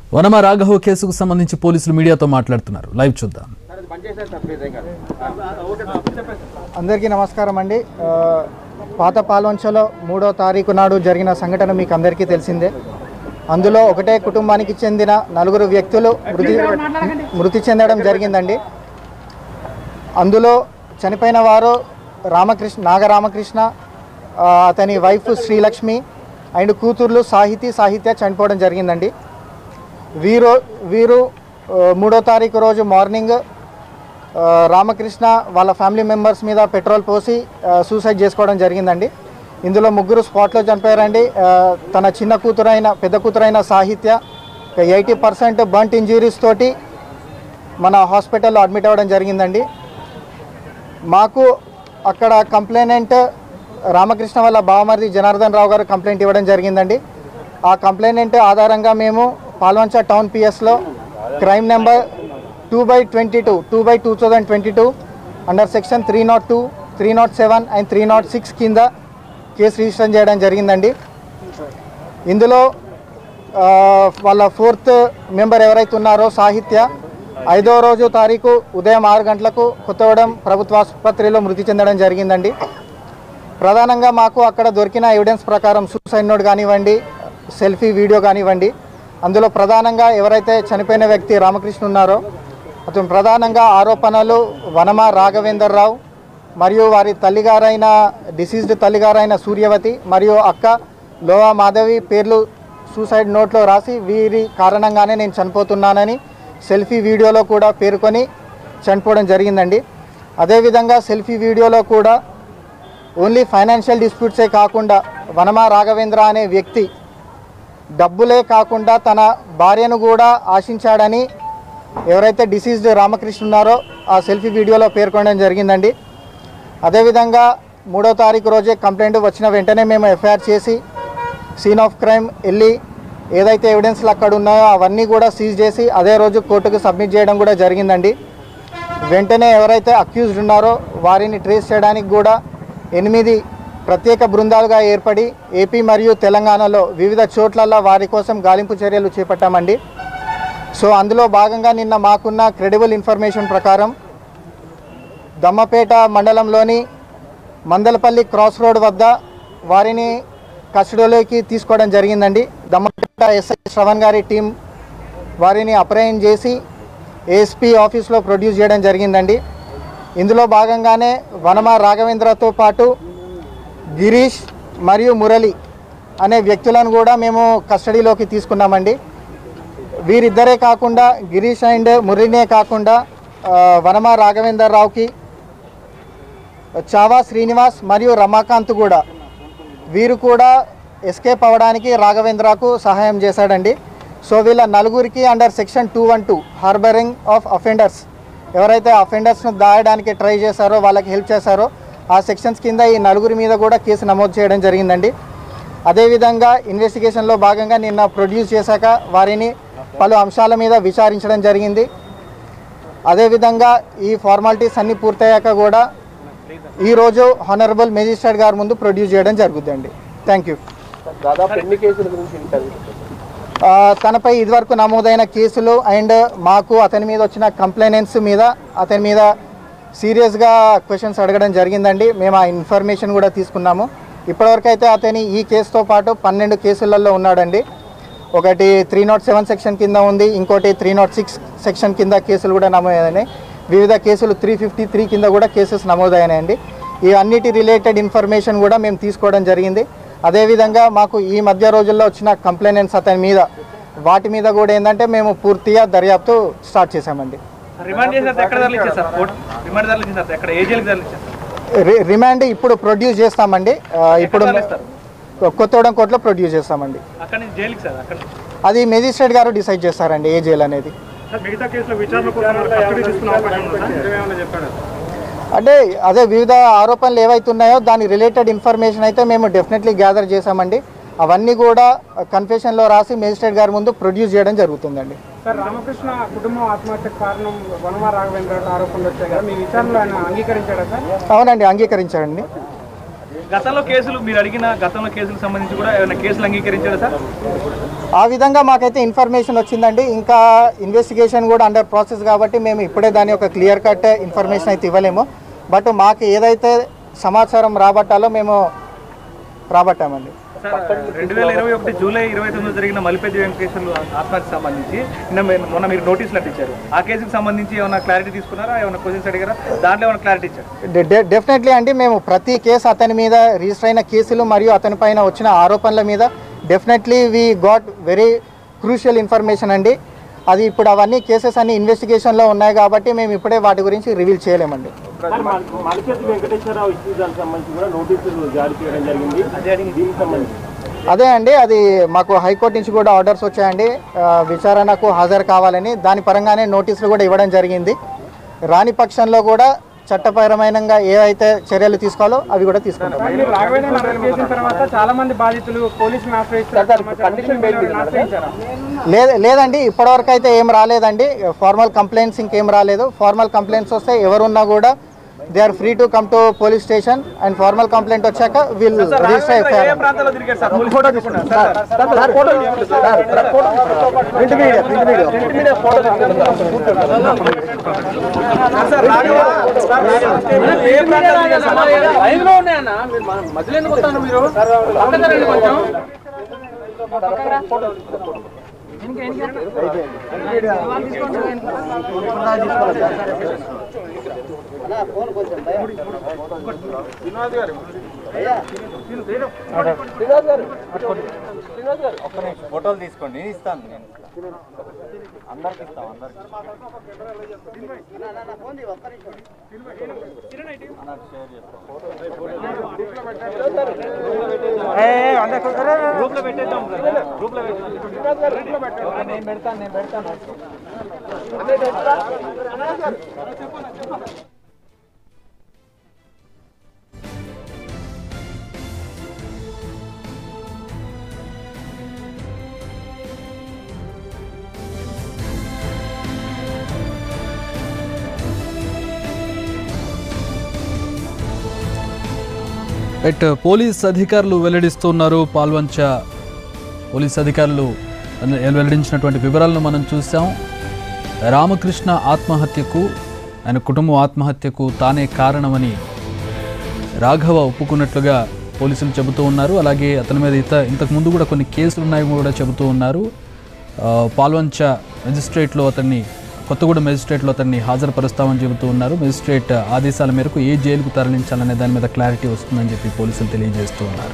వనమ రాఘవ కేసుకు సంబంధించి పోలీసులు మీడియాతో మాట్లాడుతున్నారు లైవ్ చూద్దాం అందరికీ నమస్కారం అండి ఆ, పాత పాల్వంచలో మూడో తారీఖు నాడు జరిగిన సంఘటన మీకు అందరికీ తెలిసిందే అందులో ఒకటే కుటుంబానికి చెందిన నలుగురు వ్యక్తులు మృతి మృతి చెందడం జరిగిందండి అందులో చనిపోయిన వారు రామకృష్ణ నాగరామకృష్ణ ఆ, అతని వైఫ్ శ్రీలక్ష్మి అండ్ కూతుర్లు సాహితీ సాహిత్య చనిపోవడం జరిగిందండి వీరు వీరు ఆ, మూడో తారీఖు రోజు మార్నింగ్ ఆ, రామకృష్ణ వాళ్ళ ఫ్యామిలీ మెంబర్స్ మీద పెట్రోల్ పోసి ఆ, సూసైడ్ చేసుకోవడం జరిగిందండి ఇందులో ముగ్గురు స్పాట్లో చనిపోయారండి ఆ, తన చిన్న కూతురైన పెద్ద కూతురైన సాహిత్య ఎయిటీ పర్సెంట్ బంట్ ఇంజురీస్ తోటి మన హాస్పిటల్లో అడ్మిట్ అవ్వడం జరిగిందండి మాకు అక్కడ కంప్లైనెంట్ రామకృష్ణ వాళ్ళ బావమరిది జనార్దన్ రావు గారు కంప్లైంట్ ఇవ్వడం జరిగిందండి ఆ కంప్లైనెంట్ ఆధారంగా మేము పాల్వంచ టౌన్ పిఎస్లో crime number two by twenty two two by two thousand twenty two under section three not two three not seven and three not six కింద కేసు రిజిస్టర్ చేయడం జరిగిందండి ఇందులో ఆ, వాళ్ళ ఫోర్త్ మెంబర్ ఎవరైతే ఉన్నారో సాహిత్య ఐదో రోజు తారీఖు ఉదయం ఆరు గంటలకు కొత్తగూడెం ప్రభుత్వ ఆసుపత్రిలో మృతి చెందడం జరిగిందండి ప్రధానంగా మాకు అక్కడ దొరికిన ఎవిడెన్స్ ప్రకారం సూసైడ్ నోట్ కానివ్వండి సెల్ఫీ వీడియో కానివ్వండి అందులో ప్రధానంగా ఎవరైతే చనిపోయిన వ్యక్తి రామకృష్ణ ఉన్నారో అతను ప్రధానంగా ఆరోపణలు వనమ రాఘవేందర్ రావు మరియు వారి తల్లిగారైన డిసీజ్డ్ తల్లిగారైన సూర్యవతి మరియు అక్క లోవా మాధవి పేర్లు సూసైడ్ నోట్లో రాసి వీరి కారణంగానే నేను చనిపోతున్నానని సెల్ఫీ వీడియోలో కూడా పేర్కొని చనిపోవడం జరిగిందండి అదేవిధంగా సెల్ఫీ వీడియోలో కూడా ఓన్లీ ఫైనాన్షియల్ డిస్ప్యూట్సే కాకుండా వనమా రాఘవేంద్ర అనే వ్యక్తి డబ్బులే కాకుండా తన భార్యను కూడా ఆశించాడని ఎవరైతే డిసీజ్డ్ రామకృష్ణ ఉన్నారో ఆ సెల్ఫీ వీడియోలో పేర్కొనడం జరిగిందండి అదేవిధంగా మూడో తారీఖు రోజే కంప్లైంట్ వచ్చిన వెంటనే మేము ఎఫ్ఐఆర్ చేసి సీన్ ఆఫ్ క్రైమ్ వెళ్ళి ఏదైతే ఎవిడెన్స్లు అక్కడ ఉన్నాయో అవన్నీ కూడా సీజ్ చేసి అదే రోజు కోర్టుకు సబ్మిట్ చేయడం కూడా జరిగిందండి వెంటనే ఎవరైతే అక్యూజ్డ్ ఉన్నారో వారిని ట్రేస్ చేయడానికి కూడా ఎనిమిది ప్రత్యేక బృందాలుగా ఏర్పడి ఏపీ మరియు తెలంగాణలో వివిధ చోట్లల్లో వారి కోసం గాలింపు చర్యలు చేపట్టామండి సో అందులో భాగంగా నిన్న మాకున్న క్రెడిబుల్ ఇన్ఫర్మేషన్ ప్రకారం దమ్మపేట మండలంలోని మందలపల్లి క్రాస్ రోడ్ వద్ద వారిని కస్టడీలోకి తీసుకోవడం జరిగిందండి దమ్మపేట ఎస్ఐ శ్రవణ్ గారి టీం వారిని అప్రయన్ చేసి ఏఎస్పీ ఆఫీస్లో ప్రొడ్యూస్ చేయడం జరిగిందండి ఇందులో భాగంగానే వనమ రాఘవేంద్రతో పాటు గిరీష్ మరియు మురళి అనే వ్యక్తులను కూడా మేము కస్టడీలోకి తీసుకున్నామండి వీరిద్దరే కాకుండా గిరీష్ అండ్ మురళినే కాకుండా ఆ, వనమ రాఘవేందర్ రావుకి చావా శ్రీనివాస్ మరియు రమాకాంత్ కూడా వీరు కూడా ఎస్కేప్ అవ్వడానికి రాఘవేంద్రకు సహాయం చేశాడండి సో వీళ్ళ నలుగురికి under section two one two harbouring of offenders ఎవరైతే అఫెండర్స్ను దాయడానికి ట్రై చేశారో వాళ్ళకి హెల్ప్ చేశారో ఆ సెక్షన్స్ కింద ఈ నలుగురి మీద కూడా కేసు నమోదు చేయడం జరిగిందండి అదేవిధంగా ఇన్వెస్టిగేషన్లో భాగంగా నిన్న ప్రొడ్యూస్ చేశాక వారిని పలు అంశాల మీద విచారించడం జరిగింది అదేవిధంగా ఈ ఫార్మాలిటీస్ అన్నీ పూర్తయ్యాక కూడా ఈరోజు హానరబుల్ మేజిస్ట్రేట్ గారి ముందు ప్రొడ్యూస్ చేయడం జరుగుతుందండి థ్యాంక్ యూ దాదాపు ఎన్ని కేసుల గురించి ఇంటర్వ్యూ ఆ, తనపై ఇదివరకు నమోదైన కేసులు అండ్ మాకు అతని మీద వచ్చిన కంప్లైనెంట్స్ మీద అతని మీద సీరియస్గా క్వశ్చన్స్ అడగడం జరిగిందండి మేము ఆ ఇన్ఫర్మేషన్ కూడా తీసుకున్నాము ఇప్పటివరకు అయితే అతని ఈ కేసుతో పాటు పన్నెండు కేసులలో ఉన్నాడండి ఒకటి త్రీ నాట్ సెవెన్ సెక్షన్ కింద ఉంది ఇంకోటి త్రీ నాట్ సిక్స్ సెక్షన్ కింద కేసులు కూడా నమోదైనాయి వివిధ కేసులు త్రీ ఫిఫ్టీ త్రీ కింద కూడా కేసెస్ నమోదైనాయండి ఈ అన్నిటి రిలేటెడ్ ఇన్ఫర్మేషన్ కూడా మేము తీసుకోవడం జరిగింది అదేవిధంగా మాకు ఈ మధ్య రోజుల్లో వచ్చిన కంప్లైనెంట్స్ అతని మీద వాటి మీద కూడా ఏంటంటే మేము పూర్తిగా దర్యాప్తు స్టార్ట్ చేశామండి రిమాండ్ చేసిన తర్వాత ఎక్కడ తరలించారు సార్ కోర్టు రిమాండ్ తరలించిన తర్వాత ఎక్కడ ఏ జైలుకి తరలించారు సార్ రి- రిమాండ్ ఇప్పుడు ప్రొడ్యూస్ చేస్తామండి ఆ, ఇప్పుడు తరలిస్తారు? కొత్తగూడెం కోర్టులో ప్రొడ్యూస్ చేస్తామండి అక్కడ నుంచి జైలుకి సార్ అక్కడ నుంచి. అది మేజిస్ట్రేట్ గారు డిసైడ్ చేస్తారండి ఏ జైలు అనేది సార్ మిగతా కేసులో విచారణ కోసం కస్టడీ తీసుకునే అవకాశం ఉందా సార్ ఏమైనా చెప్పాడు అంటే అదే వివిధ ఆరోపణలు ఏవైతే ఉన్నాయో దాని రిలేటెడ్ ఇన్ఫర్మేషన్ అయితే మేము డెఫినెట్లీ గ్యాదర్ చేశామండి అవన్నీ కూడా కన్ఫెషన్లో రాసి మేజిస్ట్రేట్ గారి ముందు ప్రొడ్యూస్ చేయడం జరుగుతుందండి సార్ రామకృష్ణ కుటుంబం ఆత్మహత్యకు కారణం వనమ రాఘవేంద్ర ఆరోపణలు వచ్చాయి కదా మీ విచారణలో ఆయన అంగీకరించాడా సార్ అవునండి అంగీకరించాడండి గతంలో కేసులు మీరు అడిగిన గతంలో కేసులకు సంబంధించి కూడా ఏమైనా కేసులు అంగీకరించారా సార్ ఆ విధంగా మాకైతే ఇన్ఫర్మేషన్ వచ్చిందండి ఇంకా ఇన్వెస్టిగేషన్ కూడా అండర్ ప్రాసెస్ కాబట్టి మేము ఇప్పుడే దాని ఒక క్లియర్ కట్ ఇన్ఫర్మేషన్ అయితే ఇవ్వలేము బట్ మాకు ఏదైతే సమాచారం రాబట్టాలో మేము రాబట్టామండి సార్ రెండు వేల ఇరవై ఒకటి జూలై ఇరవై తొమ్మిది జరిగిన మలిపెద్ది వెంకటేశ్వర్లు ఆత్మహత్యకు సంబంధించి నిన్న మీరు- మొన్న మీరు నోటీసులు అంటించారు ఆ కేసుకు సంబంధించి ఏమైనా క్లారిటీ తీసుకున్నారా ఏమైనా క్వశ్చన్స్ అడిగారా దాంట్లో ఏమైనా క్లారిటీ ఇచ్చారు డెఫినెట్లీ అండి మేము ప్రతి కేసు అతని మీద రిజిస్టర్ అయిన కేసులు మరియు అతని పైన వచ్చిన ఆరోపణల మీద definitely we got very crucial information అండి అది ఇప్పుడు అవన్నీ కేసెస్ అన్ని ఇన్వెస్టిగేషన్లో ఉన్నాయి కాబట్టి మేము ఇప్పుడే వాటి గురించి రివీల్ చేయలేమండి మలిచేతి వెంకటేశ్వరరావు ఇష్యూ దానికి సంబంధించి కూడా నోటీసులు జారీ చేయడం జరిగింది దీనికి సంబంధించి అదే అండి అది మాకు హైకోర్టు నుంచి కూడా ఆర్డర్స్ వచ్చాయండి ఆ, విచారణకు హాజరు కావాలని దాని పరంగానే నోటీసులు కూడా ఇవ్వడం జరిగింది రాని పక్షంలో కూడా చట్టపరమైన ఏవైతే చర్యలు తీసుకోవాలో అవి కూడా తీసుకుంటాం మీరు రాఘవేంద్ర అరెస్ట్ చేసిన తర్వాత చాలా మంది బాధితులు పోలీసులను ఆశ్రయిస్తారు సమాచారం ఎవరైనా ఆశ్రయించారా లేదు లేదండి ఇప్పటివరకు అయితే ఏం రాలేదండి ఫార్మల్ కంప్లైంట్స్ ఇంకేం రాలేదు ఫార్మల్ కంప్లైంట్స్ వస్తే ఎవరున్నా కూడా they are free to come to police station and formal complaint వచ్చాక విల్ రిజిస్టర్ ఏ ఎఫ్ఐఆర్ ప్రాంతాల్లో తిరిగారు సార్ పోలీస్ ఫోటో తీసుకున్నారు sir sir Raghava sir Raghava ఏ ప్రాంతాల్లో తిరిగారు సార్? లైన్లో ఉన్నాయన్న మీరు మన- మధ్యలో ఎందుకు వస్తాను మీరు పక్కన రండి కొంచెం ఫోటోలు తీసుకోండి నేను ఇస్తాను నేను అందరికి ఇస్తాం అందరికి నేను పెడతాను నేను పెడతాను రైట్ పోలీస్ అధికారులు వెల్లడిస్తున్నారు పాల్వంచ పోలీస్ అధికారులు వెల్లడించినటువంటి వివరాలను మనం చూసాం రామకృష్ణ ఆత్మహత్యకు ఆయన కుటుంబం ఆత్మహత్యకు తానే కారణమని రాఘవ ఒప్పుకున్నట్లుగా పోలీసులు చెబుతూ ఉన్నారు అలాగే అతని మీద ఇత ఇంతకు ముందు కూడా కొన్ని కేసులు ఉన్నాయని కూడా చెబుతూ ఉన్నారు ఆ, పాల్వంచ మెజిస్ట్రేట్లో అతన్ని కొత్తగూడెం మెజిస్ట్రేట్లో అతన్ని హాజరుపరుస్తామని చెబుతూ ఉన్నారు మెజిస్ట్రేట్ ఆదేశాల మేరకు ఏ జైలుకు తరలించాలనే దాని మీద క్లారిటీ వస్తుందని చెప్పి పోలీసులు తెలియజేస్తూ ఉన్నారు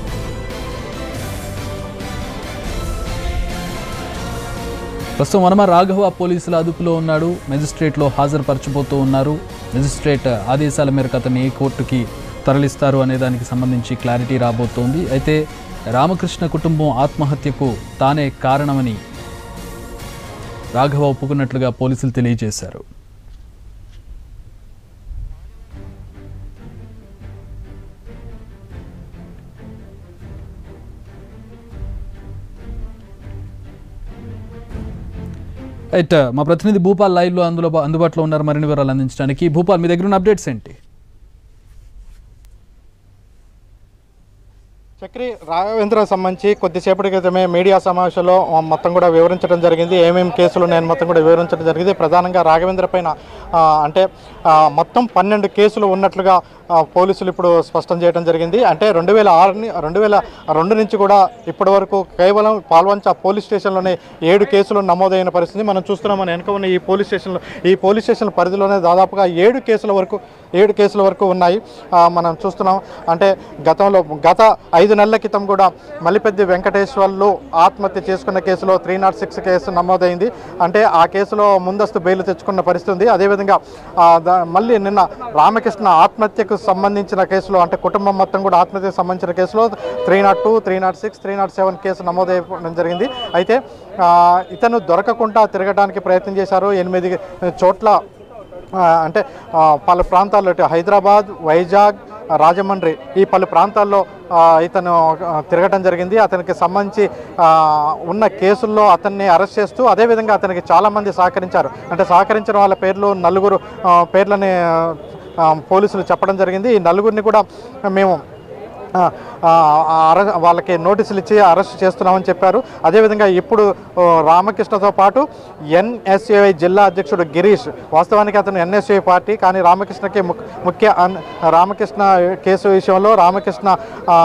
ప్రస్తుతం వనమ రాఘవ పోలీసుల అదుపులో ఉన్నాడు మెజిస్ట్రేట్లో హాజరుపరచబోతూ ఉన్నారు మెజిస్ట్రేట్ ఆదేశాల మేరకు అతన్ని ఏ కోర్టుకి తరలిస్తారు అనే దానికి సంబంధించి క్లారిటీ రాబోతోంది అయితే రామకృష్ణ కుటుంబం ఆత్మహత్యకు తానే కారణమని రాఘవ ఒప్పుకున్నట్లుగా పోలీసులు తెలియజేశారు రైట్ మా ప్రతినిధి భూపాల్ లైవ్లో అందులో అందుబాటులో ఉన్నారు మరిన్ని వివరాలు అందించడానికి భూపాల్ మీ దగ్గర ఉన్న అప్డేట్స్ ఏంటి చక్రి రాఘవేంద్ర సంబంధించి కొద్దిసేపటి క్రితమే మీడియా సమావేశంలో ఆ, మొత్తం కూడా వివరించడం జరిగింది ఏమేమి కేసులు ఉన్నాయని మొత్తం కూడా వివరించడం జరిగింది ప్రధానంగా రాఘవేంద్ర పైన ఆ, అంటే ఆ, మొత్తం పన్నెండు కేసులు ఉన్నట్లుగా ఆ, పోలీసులు ఇప్పుడు స్పష్టం చేయడం జరిగింది అంటే రెండు వేల ఆరుని రెండు వేల రెండు నుంచి కూడా ఇప్పటి వరకు కేవలం పాల్వంచ పోలీస్ స్టేషన్లోనే ఏడు కేసులు నమోదైన పరిస్థితి మనం చూస్తున్నాం మన వెనుక ఉన్న ఈ పోలీస్ స్టేషన్లో ఈ పోలీస్ స్టేషన్ పరిధిలోనే దాదాపుగా ఏడు కేసుల వరకు ఏడు కేసుల వరకు ఉన్నాయి ఆ, మనం చూస్తున్నాం అంటే గతంలో గత ఐదు నెలల క్రితం కూడా మల్లిపెద్ది వెంకటేశ్వర్లు ఆత్మహత్య చేసుకున్న కేసులో త్రీ నాట్ సిక్స్ కేసు నమోదైంది అంటే ఆ కేసులో ముందస్తు బెయిల్ తెచ్చుకున్న పరిస్థితి ఉంది అదేవిధంగా ఆ, దా- మళ్ళీ నిన్న రామకృష్ణ ఆత్మహత్యకు సంబంధించిన కేసులో అంటే కుటుంబం మొత్తం కూడా ఆత్మహత్యకు సంబంధించిన కేసులో three not two three not six three not seven case నమోదైపోవడం జరిగింది అయితే ఆ, ఇతను దొరకకుండా తిరగడానికి ప్రయత్నం చేశారు ఎనిమిది చోట్ల ఆ, అంటే ఆ, పలు ప్రాంతాల్లో ఇటు హైదరాబాద్ వైజాగ్ రాజమండ్రి ఈ పలు ప్రాంతాల్లో ఆ, ఇతను ఆ, తిరగటం జరిగింది అతనికి సంబంధించి ఆ, ఉన్న కేసుల్లో అతన్ని అరెస్ట్ చేస్తూ అదేవిధంగా అతనికి చాలామంది సహకరించారు అంటే సహకరించిన వాళ్ళ పేర్లు నలుగురు ఆ, పేర్లని ఆ, పోలీసులు చెప్పడం జరిగింది ఈ నలుగురిని కూడా మేము ఆ, ఆ, అరె వాళ్ళకి నోటీసులు ఇచ్చి అరెస్ట్ చేస్తున్నామని చెప్పారు అదేవిధంగా ఇప్పుడు ఓ, రామకృష్ణతో పాటు ఎన్ఎస్ఏఐ జిల్లా అధ్యక్షుడు గిరీష్ వాస్తవానికి అతను ఎన్ఎస్ఏ పార్టీ కానీ రామకృష్ణకి ముక్- ముఖ్య అన్- రామకృష్ణ కేసు విషయంలో రామకృష్ణ ఆ,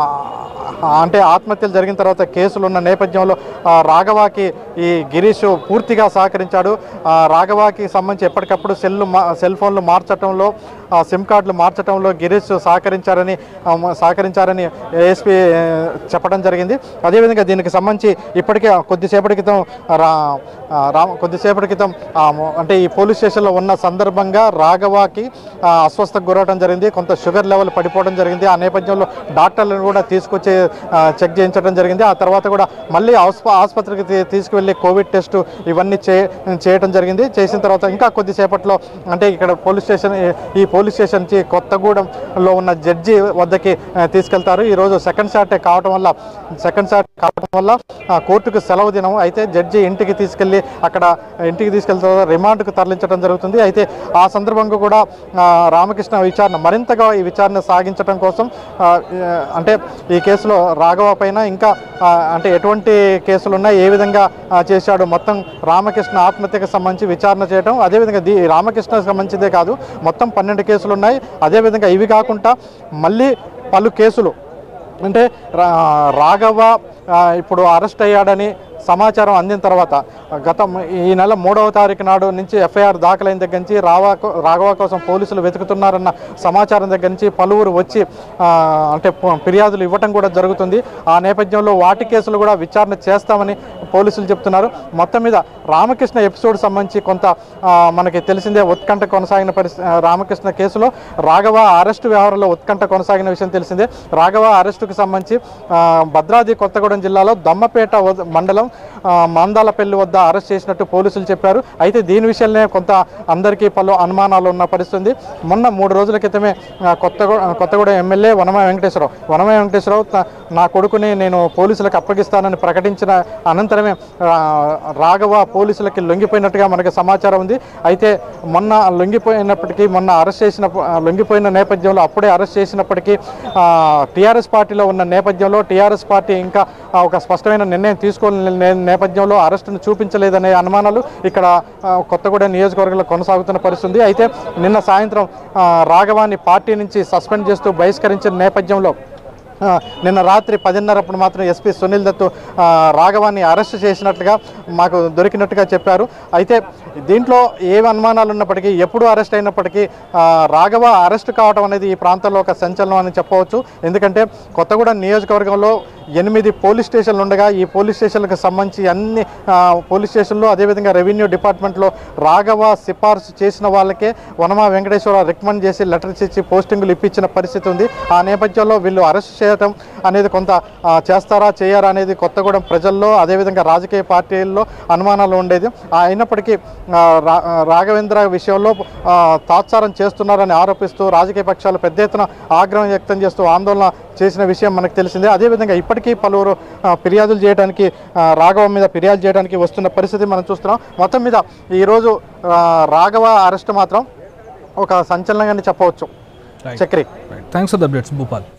అంటే ఆత్మహత్యలు జరిగిన తర్వాత కేసులు ఉన్న నేపథ్యంలో ఆ, రాఘవాకి ఈ గిరీష్ పూర్తిగా సహకరించాడు ఆ, రాఘవాకి సంబంధించి ఎప్పటికప్పుడు సెల్ సెల్ ఫోన్లు మార్చడంలో ఆ, సిమ్ కార్డులు మార్చడంలో గిరీష్ సహకరించారని ఆ, మ- సహకరించారని ఏఎస్పీ చెప్పడం జరిగింది అదేవిధంగా దీనికి సంబంధించి ఇప్పటికే కొద్దిసేపటి క్రితం రా ఆ, రామ కొద్దిసేపటి క్రితం ఆ, మొ- అంటే ఈ పోలీస్ స్టేషన్లో ఉన్న సందర్భంగా రాఘవాకి ఆ, అస్వస్థకు గురవడం జరిగింది కొంత షుగర్ లెవెల్ పడిపోవడం జరిగింది ఆ నేపథ్యంలో డాక్టర్లను కూడా తీసుకొచ్చి ఆ, చెక్ చేయించడం జరిగింది ఆ తర్వాత కూడా మళ్ళీ ఆస్ప ఆసుపత్రికి తీ- తీసుకువెళ్ళి కోవిడ్ టెస్ట్ ఇవన్నీ చే చేయడం జరిగింది చేసిన తర్వాత ఇంకా కొద్దిసేపట్లో అంటే ఇక్కడ పోలీస్ స్టేషన్ ఈ పోలీస్ స్టేషన్ నుంచి కొత్తగూడెంలో ఉన్న జడ్జి వద్దకి ఆ, తీసుకెళ్తారు ఈరోజు సెకండ్ సాటర్డే కావడం వల్ల సెకండ్ సాటర్డే కావడం వల్ల ఆ, కోర్టుకు సెలవు దినం అయితే జడ్జి ఇంటికి తీసుకెళ్లి అక్కడ ఇంటికి తీసుకెళ్తే రిమాండ్కు తరలించడం జరుగుతుంది అయితే ఆ సందర్భంగా కూడా ఆ, రామకృష్ణ విచారణ మరింతగా ఈ విచారణ సాగించడం కోసం ఆ, ఆ, అంటే ఈ కేసులో రాఘవ పైన ఇంకా ఆ, అంటే ఎటువంటి కేసులు ఉన్నాయి ఏ విధంగా ఆ, చేశాడు మొత్తం రామకృష్ణ ఆత్మహత్యకు సంబంధించి విచారణ చేయడం అదేవిధంగా దీ రామకృష్ణకు సంబంధించిందే కాదు మొత్తం పన్నెండు కేసులు ఉన్నాయి అదేవిధంగా ఇవి కాకుండా మళ్ళీ పలు కేసులు అంటే రా- రాఘవ ఆ, ఇప్పుడు అరెస్ట్ అయ్యాడని సమాచారం అందిన తర్వాత గత ఈ నెల మూడవ తారీఖు నాడు నుంచి ఎఫ్ఐఆర్ దాఖలైన దగ్గర నుంచి రావా రాఘవ కోసం పోలీసులు వెతుకుతున్నారన్న సమాచారం దగ్గర నుంచి పలువురు వచ్చి ఆ, అంటే ప- ఫిర్యాదులు ఇవ్వటం కూడా జరుగుతుంది ఆ నేపథ్యంలో వాటి కేసులు కూడా విచారణ చేస్తామని పోలీసులు చెప్తున్నారు మొత్తం మీద రామకృష్ణ ఎపిసోడ్ సంబంధించి కొంత ఆ, మనకి తెలిసిందే ఉత్కంఠ కొనసాగిన పరిస్థితి రామకృష్ణ కేసులో రాఘవ అరెస్టు వ్యవహారంలో ఉత్కంఠ కొనసాగిన విషయం తెలిసిందే రాఘవ అరెస్టుకు సంబంధించి ఆ, భద్రాద్రి కొత్తగూడెం జిల్లాలో దమ్మపేట వద్ద- మండలం ఆ, మందాలపల్లి వద్ద అరెస్ట్ చేసినట్టు పోలీసులు చెప్పారు అయితే దీని విషయంలో కొంత అందరికీ పలు అనుమానాలు ఉన్న పరిస్థితి ఉంది మొన్న మూడు రోజుల క్రితమే ఆ, కొత్తగూ కొత్తగూడెం ఎమ్మెల్యే వనమయ వెంకటేశ్వరరావు వనమయ వెంకటేశ్వరరావు త- నా కొడుకుని నేను పోలీసులకు అప్పగిస్తానని ప్రకటించిన అనంతరమే ఆ, రాఘవ పోలీసులకి లొంగిపోయినట్టుగా మనకి సమాచారం ఉంది అయితే మొన్న లొంగిపోయినప్పటికీ మొన్న అరెస్ట్ చేసిన లొంగిపోయిన నేపథ్యంలో అప్పుడే అరెస్ట్ చేసినప్పటికీ టీఆర్ఎస్ పార్టీలో ఉన్న నేపథ్యంలో టీఆర్ఎస్ పార్టీ ఇంకా ఆ, ఒక స్పష్టమైన నిర్ణయం తీసుకోని నే- నేపథ్యంలో అరెస్టును చూపించలేదనే అనుమానాలు ఇక్కడ ఆ, కొత్తగూడెం నియోజకవర్గంలో కొనసాగుతున్న పరిస్థితి ఉంది అయితే నిన్న సాయంత్రం ఆ, రాఘవాన్ని పార్టీ నుంచి సస్పెండ్ చేస్తూ బహిష్కరించిన నేపథ్యంలో ఆ, నిన్న రాత్రి పదిన్నరప్పుడు మాత్రం ఎస్పీ సునీల్ దత్తు ఆ, రాఘవాన్ని అరెస్ట్ చేసినట్లుగా మాకు దొరికినట్టుగా చెప్పారు అయితే దీంట్లో ఏ అనుమానాలు ఉన్నప్పటికీ ఎప్పుడు అరెస్ట్ అయినప్పటికీ ఆ, రాఘవ అరెస్ట్ కావడం అనేది ఈ ప్రాంతంలో ఒక సంచలనం అని చెప్పవచ్చు ఎందుకంటే కొత్తగూడెం నియోజకవర్గంలో ఎనిమిది పోలీస్ స్టేషన్లు ఉండగా ఈ పోలీస్ స్టేషన్లకు సంబంధించి అన్ని ఆ, పోలీస్ స్టేషన్లు అదేవిధంగా రెవెన్యూ డిపార్ట్మెంట్లో రాఘవ సిఫార్సు చేసిన వాళ్ళకే వనమా వెంకటేశ్వర రికమెండ్ చేసి లెటర్స్ ఇచ్చి పోస్టింగులు ఇప్పించిన పరిస్థితి ఉంది ఆ నేపథ్యంలో వీళ్ళు అరెస్ట్ చేయడం అనేది కొంత ఆ, చేస్తారా చేయరా అనేది కొత్తగూడెం ప్రజల్లో అదేవిధంగా రాజకీయ పార్టీల్లో అనుమానాలు ఉండేది ఆ, అయినప్పటికీ ఆ, రా- ఆ, రాఘవేంద్ర విషయంలో ఆ, తాత్సారం చేస్తున్నారని ఆరోపిస్తూ రాజకీయ పక్షాలు పెద్ద ఎత్తున ఆగ్రహం వ్యక్తం చేస్తూ ఆందోళన చేసిన విషయం మనకు తెలిసిందే అదేవిధంగా ఇప్పటికీ పలువురు ఆ, ఫిర్యాదులు చేయడానికి ఆ, రాఘవ మీద ఫిర్యాదు చేయడానికి వస్తున్న పరిస్థితి మనం చూస్తున్నాం మొత్తం మీద ఈరోజు ఆ, రాఘవ అరెస్ట్ మాత్రం ఒక సంచలనంగానే చెప్పవచ్చు Right. Chakri thanks for the updates Bhupal